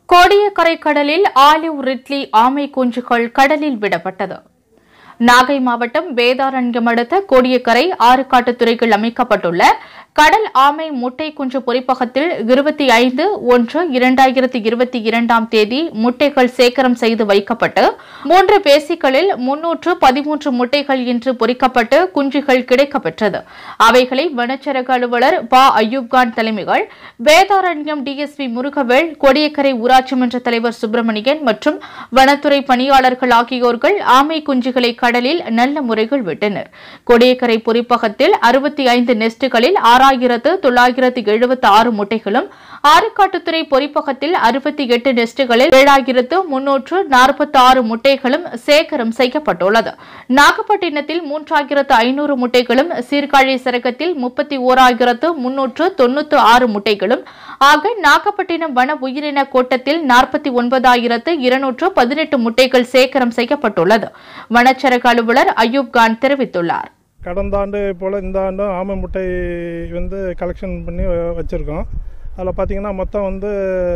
கோடியக்கரை கடலில் olive ridley ஆமை குஞ்சுகள் கடலில் விடப்பட்டது நாகை மாவட்டம் வேதாரண்யம் அடுத்த கோடியக்கரை ஆறுகாட்டுத்துறையில் அமைக்கப்பட்டுள்ள கடல் ஆமை முட்டை குஞ்சு பொறிப்பகத்தில் இருபத்தி ஐந்து ஒன்று இரண்டாயிரத்தி இருபத்தி இரண்டாம் தேதி முட்டைகள் சேகரம் செய்து வைக்கப்பட்டு மூன்று பேசிகளில் முன்னூற்று பதிமூன்று முட்டைகள் இன்று பொறிக்கப்பட்டு குஞ்சுகள் கிடைக்கப்பெற்றது அவைகளை வனச்சரக அலுவலர் ப அய்யூப்கான் தலைமைகள் வேதாரண்யம் டிஎஸ்பி முருகவேல் கொடியக்கரை ஊராட்சி மன்ற தலைவர் சுப்பிரமணியன் மற்றும் வனத்துறை பணியாளர்கள் ஆகியோர்கள் ஆமை குஞ்சுகளை கடலில் நல்ல முறைகள் விட்டனர் கொடியக்கரை பொறிப்பகத்தில் அறுபத்தி ஐந்து நெஸ்டுகளில் ஆறாயிரத்து தொள்ளாயிரத்து எழுபத்தி ஆறு முட்டைகளும் ஆறுகாட்டுத்துறை பொறிப்பகத்தில் அறுபத்தி எட்டு நெஸ்டுகளில் ஏழாயிரத்து முன்னூற்று நாற்பத்தி ஆறு முட்டைகளும் சேகரம் செய்யப்பட்டுள்ளது நாகப்பட்டினத்தில் மூன்றாயிரத்து ஐநூறு முட்டைகளும் சீர்காழி சரகத்தில் முப்பத்தி ஓராயிரத்து முன்னூற்று தொன்னூற்று ஆறு முட்டைகளும் ஆக நாகப்பட்டினம் வன உயிரின கோட்டத்தில் நாற்பத்தி ஒன்பதாயிரத்து இருநூற்று பதினெட்டு முட்டைகள் சேகரம் செய்யப்பட்டுள்ளது வனச்சரக அலுவலர் அய்யூப் கான் தெரிவித்துள்ளார் கடந்த ஆண்டு போல் இந்த ஆண்டும் ஆமை முட்டை வந்து கலெக்ஷன் பண்ணி வ- வச்சுருக்கோம் அதில் பார்த்தீங்கன்னா மொத்தம் வந்து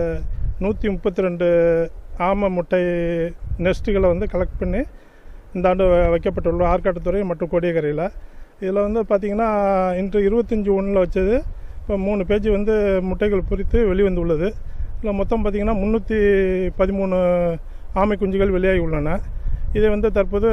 நூற்றி முப்பத்தி ரெண்டு ஆமை முட்டை நெஸ்ட்டுகளை வந்து கலெக்ட் பண்ணி இந்த ஆண்டு வ- வைக்கப்பட்டுள்ள ஆற்காட்டுத்துறை மற்றும் கோடியக்கரையில் இதில் வந்து பார்த்திங்கன்னா இன்று இருபத்தஞ்சி ஒன்றில் வச்சது இப்போ மூணு பேஜ் வந்து முட்டைகள் பொறித்து வெளிவந்துள்ளது இதில் மொத்தம் பார்த்திங்கன்னா முந்நூற்றி பதிமூணு ஆமை குஞ்சுகள் வெளியாகி உள்ளன இதை வந்து தற்போது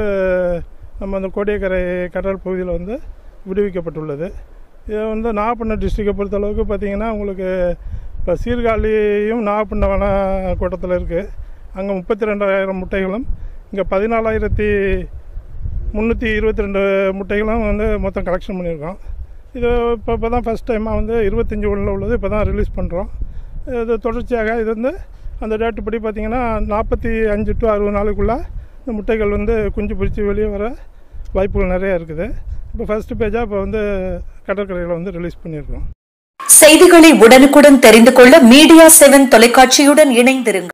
நம்ம அந்த கோடியக்கரை கடல் பகுதியில் வந்து விடுவிக்கப்பட்டுள்ளது இது வந்து நாகப்பட்டினம் டிஸ்ட்ரிக்டை பொறுத்தளவுக்கு பார்த்திங்கன்னா உங்களுக்கு இப்போ சீர்காழியும் நாகப்பட்டினம் வன கோட்டத்தில் இருக்குது அங்கே முப்பத்தி ரெண்டாயிரம் முட்டைகளும் இங்கே பதினாலாயிரத்தி முந்நூற்றி இருபத்தி ரெண்டு முட்டைகளும் வந்து மொத்தம் கலெக்ஷன் பண்ணியிருக்கோம் இது இப்போ இப்போ தான் ஃபஸ்ட் டைமாக வந்து இருபத்தஞ்சி ஒன்றில் உள்ளது இப்போ தான் ரிலீஸ் பண்ணுறோம் இது தொடர்ச்சியாக இது வந்து அந்த டேட்டு படி பார்த்திங்கன்னா நாற்பத்தி அஞ்சு டு அறுபது நாளுக்குள்ளே இந்த முட்டைகள் வந்து குஞ்சு பொரித்து வெளியே வர வாய்ப்புகள் நிறையா இருக்குது இப்போ ஃபஸ்ட்டு பேஜாக இப்போ வந்து கடற்கரையில் வந்து ரிலீஸ் பண்ணியிருக்கோம் செய்திகளை உடனுக்குடன் தெரிந்து கொள்ள மீடியா செவன் தொலைக்காட்சியுடன் இணைந்திருங்கள்